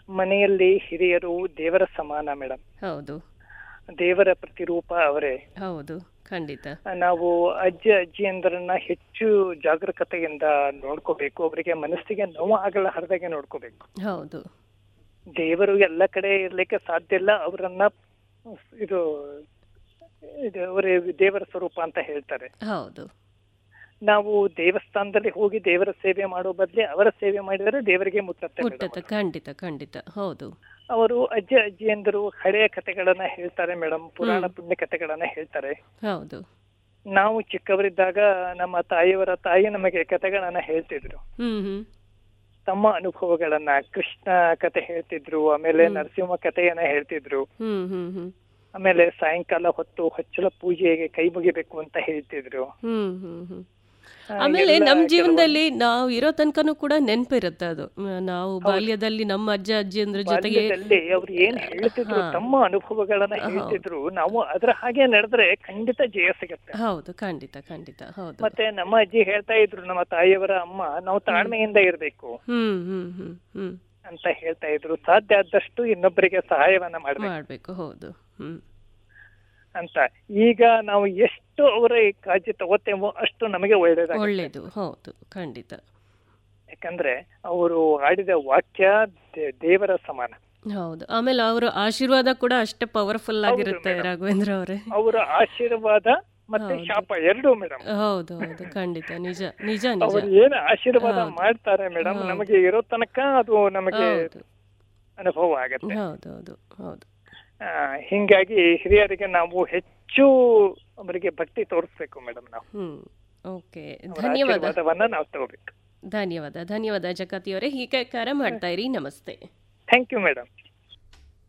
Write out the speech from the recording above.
ಮನೆಯಲ್ಲಿ ಹಿರಿಯರು ದೇವರ ಸಮಾನ ಮೇಡಮ್ ಹೌದು ದೇವರ ಪ್ರತಿರೂಪ ಅವರೇ ಹೌದು ಖಂಡಿತ ನಾವು ಅಜ್ಜ ಅಜ್ಜಿಯಂದರನ್ನ ಹೆಚ್ಚು ಜಾಗರೂಕತೆಯಿಂದ ನೋಡ್ಕೋಬೇಕು ಅವರಿಗೆ ಮನಸ್ಸಿಗೆ ನೋವು ಆಗಲಾರ್ದಾಗೆ ನೋಡ್ಕೋಬೇಕು ಹೌದು ದೇವರು ಎಲ್ಲ ಕಡೆ ಇರ್ಲಿಕ್ಕೆ ಸಾಧ್ಯ ಇಲ್ಲ ಅವರನ್ನ ಇದು ಇದು ಅವರ ದೇವರ ಸ್ವರೂಪ ಅಂತ ಹೇಳ್ತಾರೆ ಹೌದು ನಾವು ದೇವಸ್ಥಾನದಲ್ಲಿ ಹೋಗಿ ದೇವರ ಸೇವೆ ಮಾಡೋ ಬದಲಿ ಅವರ ಸೇವೆ ಮಾಡಿದರೆ ದೇವರಿಗೆ ಮುಟ್ಟತ್ತೆ ಮೇಡಮ್. ಮುಟ್ಟತ ಖಂಡಿತ ಖಂಡಿತ ಹೌದು ಅವರು ಅಜ್ಜ ಅಜ್ಜಿಯಂದರು ಹಳೆಯ ಕಥೆಗಳನ್ನ ಹೇಳ್ತಾರೆ ಮೇಡಮ್ ಪುರಾಣ ಪುಣ್ಯ ಕಥೆಗಳನ್ನ ಹೇಳ್ತಾರೆ ಹೌದು ನಾವು ಚಿಕ್ಕವರಿದ್ದಾಗ ನಮ್ಮ ತಾಯಿಯವರ ತಾಯಿ ನಮಗೆ ಕಥೆಗಳನ್ನ ಹೇಳ್ತಿದ್ರು ಹ್ಮ್ ಹ್ಮ್ ತಮ್ಮ ಅನುಭವಗಳನ್ನ ಕೃಷ್ಣ ಕತೆ ಹೇಳ್ತಿದ್ರು ಆಮೇಲೆ ನರಸಿಂಹ ಕಥೆಯನ್ನ ಹೇಳ್ತಿದ್ರು ಹ್ಮ್ ಹ್ಮ್ ಹ್ಮ್ ಆಮೇಲೆ ಸಾಯಂಕಾಲ ಹೊತ್ತು ಹೊಚ್ಚಲ ಪೂಜೆಗೆ ಕೈ ಮುಗಿಬೇಕು ಅಂತ ಹೇಳ್ತಿದ್ರು ಹ್ಮ್ ಹ್ಮ್ ಹ್ಮ್ ಆ, ಆಮೇಲೆ ಎಲ್ಲ ನಮ್ಮ ಕೆಲವೊಂದು- ಜೀವನದಲ್ಲಿ ನಾವು ಇರೋ ತನಕನೂ ಕೂಡ ನೆನಪಿರುತ್ತೆ ಅದು ಮ್, ನಾವು ಬಾಲ್ಯದಲ್ಲಿ ನಮ್ಮ ಅಜ್ಜ ಅಜ್ಜಿಯಂದ್ರ ಜೊತೆಗೆ ಬಾಲ್ಯದಲ್ಲಿ ಅವ್ರು ಏನ್ ಹೇಳ್ತಿದ್ರು ಹಾ. ತಮ್ಮ ಅನುಭವಗಳನ್ನ ಹೇಳ್ತಿದ್ರು ನಾವು ಅದ್ರ ಹಾಗೆ ನಡೆದ್ರೆ ಖಂಡಿತ ಜಯ ಸಿಗತ್ತೆ ಹೌದು ಖಂಡಿತ ಖಂಡಿತ ಹೌದು ಮತ್ತೆ ನಮ್ಮ ಅಜ್ಜಿ ಹೇಳ್ತಾ ಇದ್ರು ನಮ್ಮ ತಾಯಿಯವರ ಅಮ್ಮ ನಾವು ತಾಳ್ಮೆಯಿಂದ ಇರ್ಬೇಕು ಹ್ಮ್ ಹ್ಮ್ ಹ್ಮ್ ಹ್ಮ್ ಅಂತ ಹೇಳ್ತಾ ಇದ್ರು ಸಾಧ್ಯ ಆದಷ್ಟು ಇನ್ನೊಬ್ಬರಿಗೆ ಸಹಾಯವನ್ನ ಮಾಡ್ಬೇಕು ಮಾಡ್ಬೇಕು ಹೌದು ಹ್ಮ್ ಅಂತ ಈಗ ನಾವು ಎಷ್ಟು ಅವರ ಈ ಕಾಳಜಿ ತಗೋತೇವೋ ಅಷ್ಟು ನಮಗೆ ಒಳ್ಳೇದಾಗ ಒಳ್ಳೇದು ಹೌದು ಖಂಡಿತ ಯಾಕಂದ್ರೆ ಅವರು ಆಡಿದ ವಾಕ್ಯ ದೇ- ದೇವರ ಸಮಾನ ಹೌದು ಆಮೇಲೆ ಅವರ ಆಶೀರ್ವಾದ ಕೂಡ ಅಷ್ಟೇ ಪವರ್ಫುಲ್ ಆಗಿರುತ್ತೆ ರಾಘವೇಂದ್ರ ಅವರೇ ಅವರ ಆಶೀರ್ವಾದ ಮತ್ತೆ ಹೌದು. ಶಾಪ ಎರಡೂ ಮೇಡಮ್ ಹೌದು ಹೌದು ಖಂಡಿತ ನಿಜ ನಿಜ ನಿಜ ಅವರು ಏನು ಆಶೀರ್ವಾದ ಹೌದು. ಮಾಡ್ತಾರೆ ಮೇಡಮ್ ಹೌದು. ನಮಗೆ ಇರೋ ತನಕ ಅದು ನಮಗೆ ಹೌದು ಅನುಭವ ಆಗತ್ತೆ ಹೌದು ಹೌದು ಹೌದು ಆ, ಹಿಂಗಾಗಿ ಹಿರಿಯರಿಗೆ ನಾವು ಹೆಚ್ಚು ಅವರಿಗೆ ಭಕ್ತಿ ತೋರಿಸ್ಬೇಕು ಮೇಡಮ್ ನಾವು ಹ್ಮ್ ಓಕೆ ಅವರ ಧನ್ಯವಾದ ಆಶೀರ್ವಾದವನ್ನ ನಾವು ತಗೋಬೇಕು ಧನ್ಯವಾದ ಧನ್ಯವಾದ ಜಗತಿಯವರೇ ಹೀಗೆ ಕರೆ ಮಾಡ್ತಾ ಇರಿ ನಮಸ್ತೆ ಥ್ಯಾಂಕ್ ಯು ಮೇಡಮ್